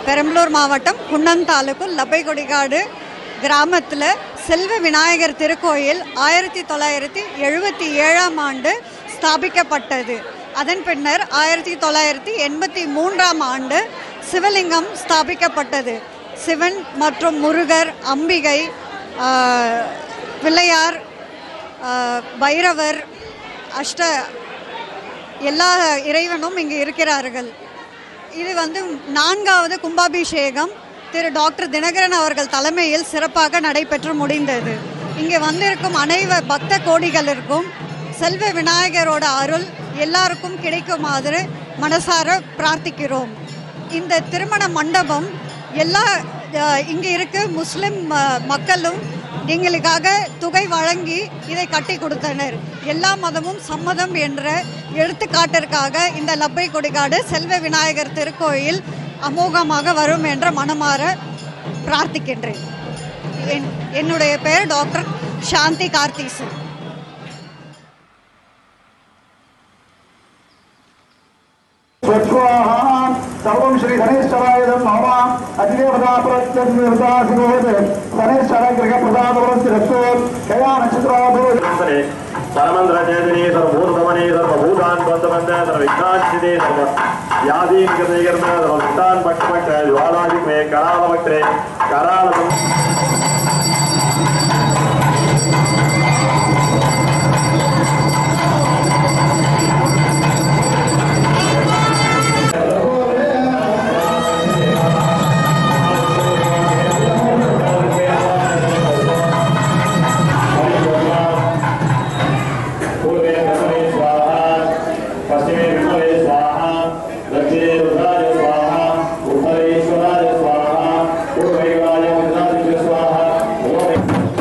பெரம்பலூர் மாவட்டம் குன்னம் தாலுக்கு லப்பைக்கொடிக்காடு கிராமத்தில் செல்வ விநாயகர் திருக்கோயில் ஆயிரத்தி தொள்ளாயிரத்தி எழுபத்தி ஏழாம் ஆண்டு ஸ்தாபிக்கப்பட்டது அதன் பின்னர் ஆயிரத்தி தொள்ளாயிரத்தி எண்பத்தி மூன்றாம் ஆண்டு சிவலிங்கம் ஸ்தாபிக்கப்பட்டது சிவன் மற்றும் முருகர் அம்பிகை ஆஹ், பிள்ளையார் ஆஹ், பைரவர் அஷ்ட எல்லா இறைவனும் இங்கு இருக்கிறார்கள் இது வந்து நான்காவது கும்பாபிஷேகம் திரு டாக்டர் தினகரன் அவர்கள் தலைமையில் சிறப்பாக நடைபெற்று முடிந்தது இங்கே வந்திருக்கும் அனைவ பக்த கோடிகளிற்கும் செல்வ விநாயகரோட அருள் எல்லாருக்கும் கிடைக்குமாறு மனசார பிரார்த்திக்கிறோம் இந்த திருமண மண்டபம் எல்லா அஹ், இங்கே இருக்க முஸ்லிம் அஹ், மக்களும் எங்களுக்காக தொகை வழங்கி இதை கட்டி கொடுத்தனர் எல்லா மதமும் சம்மதம் என்ற எடுத்துக்காட்டிற்காக இந்த லப்பை கொடிகாடு செல்வ விநாயகர் திருக்கோயில் அமோகமாக வரும் என்ற மனமாற பிரார்த்திக்கின்றேன் என் என்னுடைய பெயர் டாக்டர் சாந்தி கார்த்தீசன் स्वाहा सर्वं श्री गणेशरायदं मम अतिदेवताप्रत्यन्निर्दासिनोत् गणेशरगृहप्रसादवरस्य रक्षो कया नक्षत्राभो परमन्द्रचेतने सर्वभूतमने सर्वभूतान् बन्धबन्ध सर्वविघ्नाश्चिते सर्व यादीन् गतैकर्म सर्वविष्टान् भट्टभट्ट ज्वालादिमे करालभट्टे करालसं पूर्वे कर्मणे स्वाहा पश्चिमे विमले स्वाहा दक्षिणे रुद्राय स्वाहा उत्तरे ईश्वराय स्वाहा पूर्वे वाय मुद्रादित्य स्वाहा ओम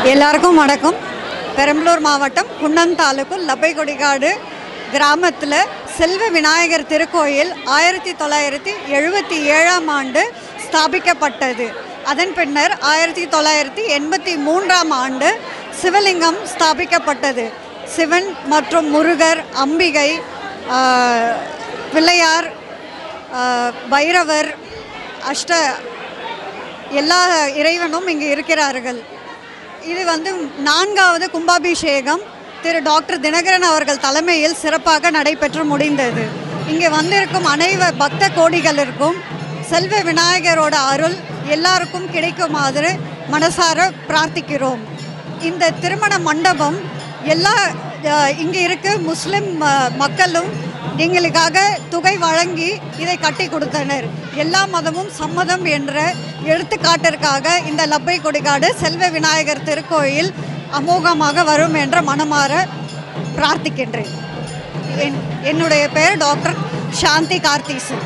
எல்லாருக்கும் வணக்கம் பெரம்பலூர் மாவட்டம் குன்னம் தாலுக்கு லப்பைகொடிகாடு கிராமத்தில் செல்வ விநாயகர் திருக்கோயில் ஆயிரத்தி தொள்ளாயிரத்தி எழுபத்தி ஏழாம் ஆண்டு ஸ்தாபிக்கப்பட்டது அதன் பின்னர் ஆயிரத்தி தொள்ளாயிரத்தி எண்பத்தி மூன்றாம் ஆண்டு சிவலிங்கம் ஸ்தாபிக்கப்பட்டது சிவன் மற்றும் முருகர் அம்பிகை ஆஹ், பிள்ளையார் ஆஹ், பைரவர் அஷ்ட எல்லா இறைவனும் இங்கு இருக்கிறார்கள் இது வந்து நான்காவது கும்பாபிஷேகம் திரு டாக்டர் தினகரன் அவர்கள் தலைமையில் சிறப்பாக நடைபெற்று முடிந்தது இங்கே வந்திருக்கும் அனைவர் பக்த கோடிகளிற்கும் செல்வ விநாயகரோட அருள் எல்லாருக்கும் கிடைக்குமாறு மனசார பிரார்த்திக்கிறோம் இந்த திருமண மண்டபம் எல்லா அஹ், இங்கே இருக்க முஸ்லிம் அஹ், மக்களும் எங்களுக்காக தொகை வழங்கி இதை கட்டி கொடுத்தனர் எல்லா மதமும் சம்மதம் என்ற எடுத்துக்காட்டிற்காக இந்த லப்பை கொடிகாடு செல்வ விநாயகர் திருக்கோயில் அமோகமாக வரும் என்ற மனமாற பிரார்த்திக்கின்றேன் என் என்னுடைய பெயர் டாக்டர் சாந்தி கார்த்தீசன்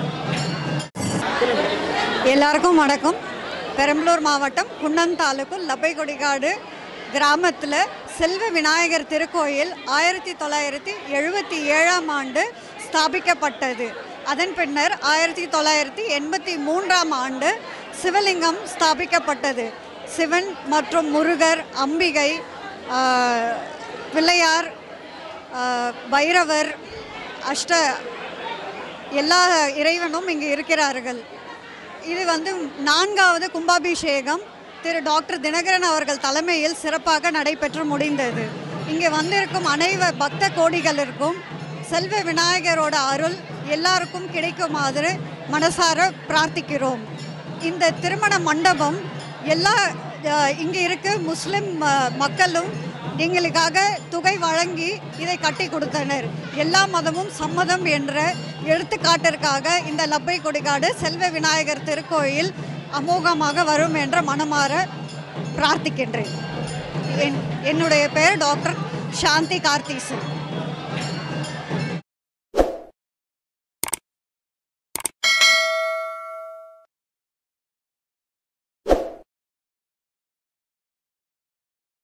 எல்லாருக்கும் வணக்கம் பெரம்பலூர் மாவட்டம் குன்னம் தாலுக்கு லப்பைகொடிகாடு கிராமத்தில் செல்வ விநாயகர் திருக்கோயில் ஆயிரத்தி தொள்ளாயிரத்தி எழுபத்தி ஏழாம் ஆண்டு ஸ்தாபிக்கப்பட்டது அதன் பின்னர் ஆயிரத்தி தொள்ளாயிரத்தி எண்பத்தி மூன்றாம் ஆண்டு சிவலிங்கம் ஸ்தாபிக்கப்பட்டது சிவன் மற்றும் முருகர் அம்பிகை ஆஹ், பிள்ளையார் ஆஹ், பைரவர் அஷ்ட எல்லா இறைவனும் இங்கு இருக்கிறார்கள் இது வந்து நான்காவது கும்பாபிஷேகம் திரு டாக்டர் தினகரன் அவர்கள் தலைமையில் சிறப்பாக நடைபெற்று முடிந்தது இங்கே வந்திருக்கும் அனைவர் பக்த கோடிகளிற்கும் செல்வ விநாயகரோட அருள் எல்லாருக்கும் கிடைக்குமாறு மனசார பிரார்த்திக்கிறோம் இந்த திருமண மண்டபம் எல்லா அஹ், இங்கே இருக்க முஸ்லிம் அஹ், மக்களும் எங்களுக்காக தொகை வழங்கி இதை கட்டி கொடுத்தனர் எல்லா மதமும் சம்மதம் என்ற எடுத்துக்காட்டிற்காக இந்த லப்பை கொடிகாடு செல்வ விநாயகர் திருக்கோயில் அமோகமாக வரும் என்ற மனமாற பிரார்த்திக்கின்றேன் என் என்னுடைய பெயர் டாக்டர் சாந்தி கார்த்தீசன்